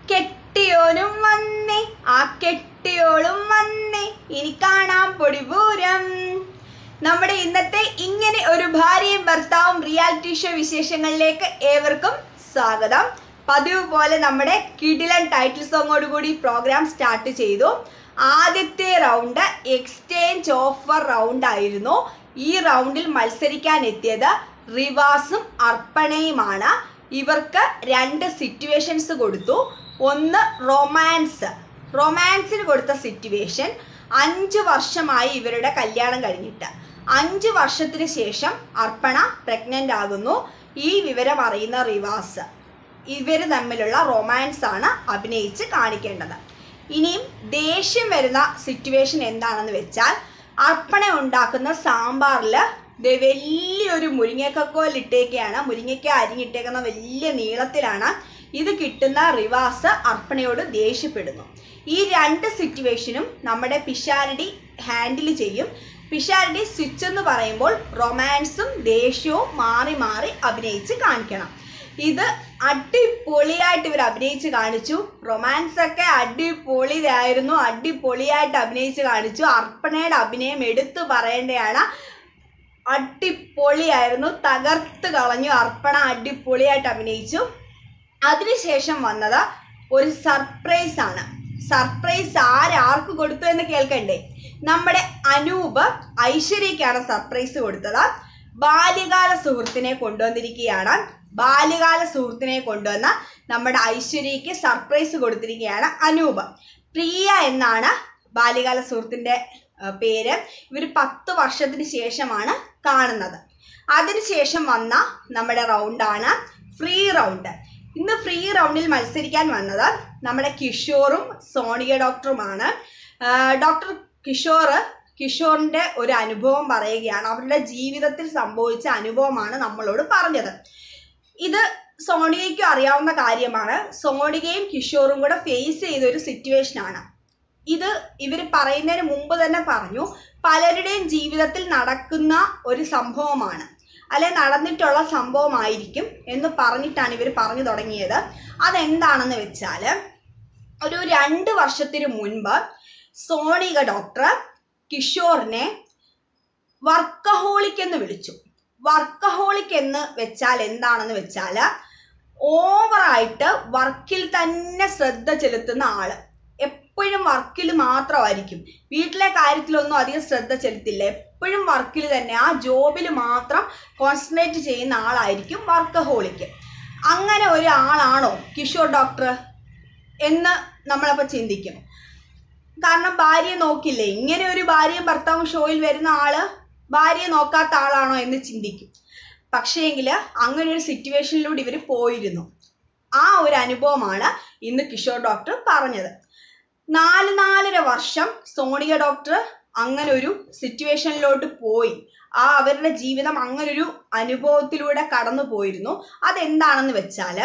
കെട്ടിയോനും വന്നേ ആ കെട്ടിയോളും വന്നേ ഇനി കാണാം പൊടിപൂരം നമ്മുടെ ഇന്നത്തെ ഇങ്ങനെ ഒരു ഭാര്യയും ഭർത്താവും റിയാലിറ്റി ഷോ വിശേഷങ്ങളിലേക്ക് ഏവർക്കും സ്വാഗതം പതിവ് പോലെ നമ്മുടെ കിടിലൻ ടൈറ്റിൽ സോങ്ങോട് കൂടി പ്രോഗ്രാം സ്റ്റാർട്ട് ചെയ്തു ആദ്യത്തെ റൗണ്ട് എക്സ്ചേഞ്ച് ഓഫർ റൗണ്ട് ആയിരുന്നു ഈ റൗണ്ടിൽ മത്സരിക്കാൻ എത്തിയത് റിവാസും അർപ്പണയുമാണ് ഇവർക്ക് രണ്ട് സിറ്റുവേഷൻസ് കൊടുത്തു ഒന്ന് റൊമാൻസ് റൊമാൻസിന് കൊടുത്ത സിറ്റുവേഷൻ അഞ്ച് വർഷമായി ഇവരുടെ കല്യാണം കഴിഞ്ഞിട്ട് അഞ്ച് വർഷത്തിന് ശേഷം അർപ്പണ പ്രഗ്നന്റ് ആകുന്നു ഈ വിവരം അറിയുന്ന റിവാസ് ഇവർ തമ്മിലുള്ള റൊമാൻസ് ആണ് അഭിനയിച്ച് കാണിക്കേണ്ടത് ഇനിയും ദേഷ്യം വരുന്ന സിറ്റുവേഷൻ എന്താണെന്ന് വെച്ചാൽ അർപ്പണ ഉണ്ടാക്കുന്ന സാമ്പാറിൽ വലിയൊരു മുരിങ്ങക്കക്കോൽ ഇട്ടേക്കാണ് മുരിങ്ങയ്ക്ക അരിഞ്ഞിട്ടേക്കുന്ന വലിയ നീളത്തിലാണ് ഇത് കിട്ടുന്ന റിവാസ് അർപ്പണയോട് ദേഷ്യപ്പെടുന്നു ഈ രണ്ട് സിറ്റുവേഷനും നമ്മുടെ പിഷാരടി ഹാൻഡിൽ ചെയ്യും പിഷാരടി സ്വിച്ച് എന്ന് പറയുമ്പോൾ റൊമാൻസും ദേഷ്യവും മാറി മാറി അഭിനയിച്ച് കാണിക്കണം ഇത് അടിപൊളിയായിട്ട് ഇവർ അഭിനയിച്ച് കാണിച്ചു റൊമാൻസ് ഒക്കെ അടിപൊളിയായിരുന്നു അടിപൊളിയായിട്ട് അഭിനയിച്ച് കാണിച്ചു അർപ്പണയുടെ അഭിനയം എടുത്തു പറയേണ്ടതാണ് അടിപൊളിയായിരുന്നു തകർത്ത് കളഞ്ഞു അർപ്പണ അടിപൊളിയായിട്ട് അഭിനയിച്ചു അതിനുശേഷം വന്നത് ഒരു സർപ്രൈസ് ആണ് സർപ്രൈസ് ആരാർക്ക് കൊടുത്തു എന്ന് കേൾക്കണ്ടേ നമ്മുടെ അനൂപ് ഐശ്വര്യക്കാണ് സർപ്രൈസ് കൊടുത്തത് ബാല്യകാല സുഹൃത്തിനെ കൊണ്ടുവന്നിരിക്കുകയാണ് ബാല്യകാല സുഹൃത്തിനെ കൊണ്ടുവന്ന നമ്മുടെ ഐശ്വര്യക്ക് സർപ്രൈസ് കൊടുത്തിരിക്കുകയാണ് അനൂപ് പ്രിയ എന്നാണ് ബാല്യകാല സുഹൃത്തിന്റെ പേര് ഇവർ പത്ത് വർഷത്തിന് ശേഷമാണ് കാണുന്നത് അതിനുശേഷം വന്ന നമ്മുടെ റൗണ്ടാണ് ഫ്രീ റൗണ്ട് ഇന്ന് ഫ്രീ റൗണ്ടിൽ മത്സരിക്കാൻ വന്നത് നമ്മുടെ കിഷോറും സോണിയ ഡോക്ടറുമാണ് ഡോക്ടർ കിഷോർ കിഷോറിന്റെ ഒരു അനുഭവം പറയുകയാണ് അവരുടെ ജീവിതത്തിൽ സംഭവിച്ച അനുഭവമാണ് നമ്മളോട് പറഞ്ഞത് ഇത് സോണിയയ്ക്കും അറിയാവുന്ന കാര്യമാണ് സോണികയും കിഷോറും കൂടെ ഫേസ് ചെയ്ത ഒരു സിറ്റുവേഷൻ ആണ് ഇത് ഇവർ പറയുന്നതിന് മുമ്പ് തന്നെ പറഞ്ഞു പലരുടെയും ജീവിതത്തിൽ നടക്കുന്ന ഒരു സംഭവമാണ് അല്ലെ നടന്നിട്ടുള്ള സംഭവമായിരിക്കും എന്ന് പറഞ്ഞിട്ടാണ് ഇവർ പറഞ്ഞു തുടങ്ങിയത് അതെന്താണെന്ന് വെച്ചാൽ ഒരു രണ്ട് വർഷത്തിന് മുൻപ് സോണിക ഡോക്ടർ കിഷോറിനെ വർക്കഹോളിക് എന്ന് വിളിച്ചു വർക്കഹോളിക് എന്ന് വെച്ചാൽ എന്താണെന്ന് വെച്ചാൽ ഓവറായിട്ട് വർക്കിൽ തന്നെ ശ്രദ്ധ ചെലുത്തുന്ന ആള് എപ്പോഴും വർക്കിൽ മാത്രമായിരിക്കും വീട്ടിലെ കാര്യത്തിലൊന്നും അധികം ശ്രദ്ധ ചെലുത്തില്ല എപ്പോഴും വർക്കിൽ തന്നെ ആ ജോബിൽ മാത്രം കോൺസെൻട്രേറ്റ് ചെയ്യുന്ന ആളായിരിക്കും വർക്കഹോളിക്ക് അങ്ങനെ ഒരു ആളാണോ കിഷോർ ഡോക്ടർ എന്ന് നമ്മളപ്പോൾ ചിന്തിക്കും കാരണം ഭാര്യയെ നോക്കില്ലേ ഇങ്ങനെ ഒരു ഭാര്യയും ഭർത്താവും ഷോയിൽ വരുന്ന ആള് ഭാര്യയെ നോക്കാത്ത ആളാണോ എന്ന് ചിന്തിക്കും പക്ഷേങ്കിൽ അങ്ങനെ ഒരു സിറ്റുവേഷനിലൂടെ ഇവർ പോയിരുന്നു ആ ഒരു അനുഭവമാണ് ഇന്ന് കിഷോർ ഡോക്ടർ പറഞ്ഞത് നാല് നാലര വർഷം സോണിയ ഡോക്ടർ അങ്ങനെ ഒരു സിറ്റുവേഷനിലോട്ട് പോയി ആ അവരുടെ ജീവിതം അങ്ങനെ ഒരു അനുഭവത്തിലൂടെ കടന്നു പോയിരുന്നു അതെന്താണെന്ന് വെച്ചാൽ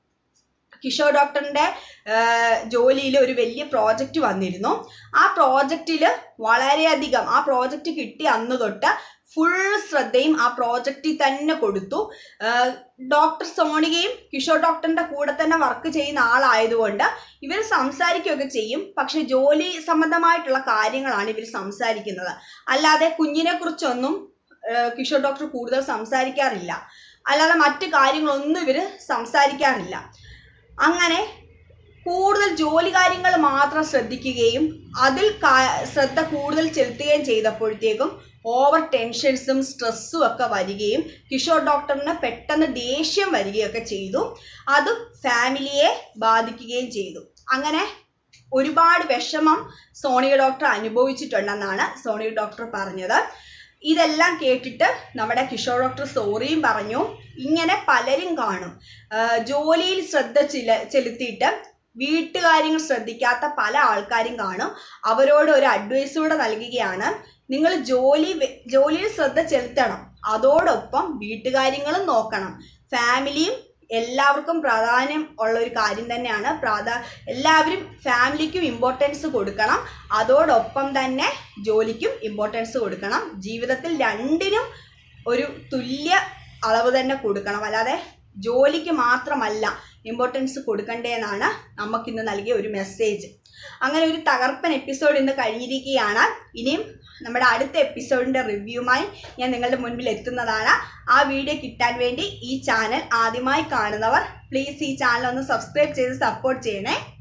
കിഷോർ ഡോക്ടറിന്റെ ജോലിയിൽ ഒരു വലിയ പ്രോജക്റ്റ് വന്നിരുന്നു ആ പ്രോജക്റ്റിൽ വളരെയധികം ആ പ്രോജക്റ്റ് കിട്ടിയ അന്ന് തൊട്ട് ഫുൾ ശ്രദ്ധയും ആ പ്രോജക്റ്റിൽ തന്നെ കൊടുത്തു ഡോക്ടർ സോണികയും കിഷോർ ഡോക്ടറിന്റെ കൂടെ തന്നെ വർക്ക് ചെയ്യുന്ന ആളായതുകൊണ്ട് ഇവർ സംസാരിക്കുകയൊക്കെ ചെയ്യും പക്ഷെ ജോലി സംബന്ധമായിട്ടുള്ള കാര്യങ്ങളാണ് ഇവർ സംസാരിക്കുന്നത് അല്ലാതെ കുഞ്ഞിനെ കുറിച്ചൊന്നും കിഷോർ ഡോക്ടർ കൂടുതൽ സംസാരിക്കാറില്ല അല്ലാതെ മറ്റു കാര്യങ്ങളൊന്നും ഇവർ സംസാരിക്കാറില്ല അങ്ങനെ കൂടുതൽ ജോലി കാര്യങ്ങൾ മാത്രം ശ്രദ്ധിക്കുകയും അതിൽ ശ്രദ്ധ കൂടുതൽ ചെലുത്തുകയും ചെയ്തപ്പോഴത്തേക്കും ഓവർ ടെൻഷൻസും സ്ട്രെസ്സും ഒക്കെ വരികയും കിഷോർ ഡോക്ടറിന് പെട്ടെന്ന് ദേഷ്യം വരികയൊക്കെ ചെയ്തു അത് ഫാമിലിയെ ബാധിക്കുകയും ചെയ്തു അങ്ങനെ ഒരുപാട് വിഷമം സോണിയ ഡോക്ടർ അനുഭവിച്ചിട്ടുണ്ടെന്നാണ് സോണിയ ഡോക്ടർ പറഞ്ഞത് ഇതെല്ലാം കേട്ടിട്ട് നമ്മുടെ കിഷോർ ഡോക്ടർ സോറിയും പറഞ്ഞു ഇങ്ങനെ പലരും കാണും ജോലിയിൽ ശ്രദ്ധ ചില ചെലുത്തിയിട്ട് വീട്ടുകാര്യങ്ങൾ ശ്രദ്ധിക്കാത്ത പല ആൾക്കാരും കാണും അവരോട് ഒരു അഡ്വൈസ് കൂടെ നൽകുകയാണ് നിങ്ങൾ ജോലി ജോലിയിൽ ശ്രദ്ധ ചെലുത്തണം അതോടൊപ്പം വീട്ടുകാര്യങ്ങളും നോക്കണം ഫാമിലിയും എല്ലാവർക്കും പ്രാധാന്യം ഉള്ള ഒരു കാര്യം തന്നെയാണ് പ്രാധാ എല്ലാവരും ഫാമിലിക്കും ഇമ്പോർട്ടൻസ് കൊടുക്കണം അതോടൊപ്പം തന്നെ ജോലിക്കും ഇമ്പോർട്ടൻസ് കൊടുക്കണം ജീവിതത്തിൽ രണ്ടിനും ഒരു തുല്യ അളവ് തന്നെ കൊടുക്കണം അല്ലാതെ ജോലിക്ക് മാത്രമല്ല ഇമ്പോർട്ടൻസ് കൊടുക്കണ്ടേന്നാണ് നമുക്കിന്ന് നൽകിയ ഒരു മെസ്സേജ് അങ്ങനെ ഒരു തകർപ്പൻ എപ്പിസോഡ് ഇന്ന് കഴിഞ്ഞിരിക്കുകയാണ് ഇനിയും നമ്മുടെ അടുത്ത എപ്പിസോഡിന്റെ റിവ്യൂമായി ഞാൻ നിങ്ങളുടെ മുൻപിൽ എത്തുന്നതാണ് ആ വീഡിയോ കിട്ടാൻ വേണ്ടി ഈ ചാനൽ ആദ്യമായി കാണുന്നവർ പ്ലീസ് ഈ ചാനൽ ഒന്ന് സബ്സ്ക്രൈബ് ചെയ്ത് സപ്പോർട്ട് ചെയ്യണേ